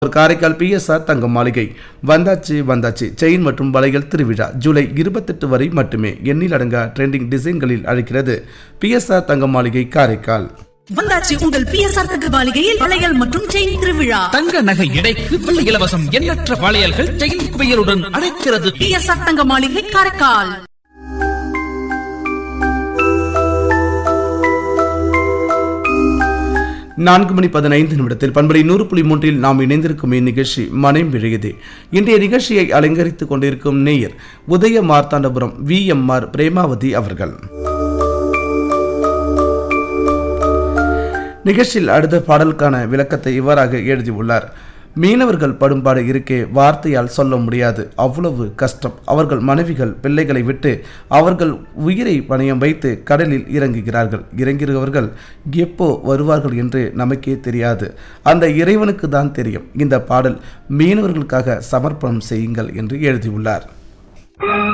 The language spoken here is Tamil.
ஒரு காரைக்கால் பிஎஸ்ஆர் தங்க மாளிகை வந்தாச்சு வந்தாச்சு செயின் மற்றும் வளையல் திருவிழா ஜூலை இருபத்தெட்டு வரை மட்டுமே எண்ணில் அடங்கா ட்ரெண்டிங் டிசைன்களில் அழைக்கிறது பிஎஸ்ஆர் தங்க மாளிகை காரைக்கால் வந்தாச்சு உங்கள் பிஎஸ்ஆர் தங்க மாளிகையில் வளையல் மற்றும் செயின் திருவிழா தங்க நகை எடைக்கு வெள்ளி இலவசம் எண்ணற்ற வளையல்கள் செயின் குவியலுடன் அழைக்கிறது பிஎஸ்ஆர் தங்க மாளிகை காரைக்கால் நான்கு மணி பதினைந்து நிமிடத்தில் பண்பலை நூறு புள்ளி மூன்றில் நாம் இணைந்திருக்கும் இந்நிகழ்ச்சி மனம் விழுகுது இன்றைய நிகழ்ச்சியை அலங்கரித்துக் கொண்டிருக்கும் நேயர் Udaya Marthandapuram V M R Premavathi அவர்கள் நிகழ்ச்சியில் அடுத்த பாடலுக்கான விளக்கத்தை இவ்வாறாக எழுதியுள்ளார் மீனவர்கள் படும்பாடு இருக்கே வார்த்தையால் சொல்ல முடியாது அவ்வளவு கஷ்டம் அவர்கள் மனைவிகள் பிள்ளைகளை விட்டு அவர்கள் உயிரை பணயம் வைத்து கடலில் இறங்குகிறார்கள் இறங்குகிறவர்கள் எப்போ வருவார்கள் என்று நமக்கே தெரியாது அந்த இறைவனுக்கு தான் தெரியும் இந்த பாடல் மீனவர்களுக்காக சமர்ப்பணம் செய்யுங்கள் என்று எழுதியுள்ளார்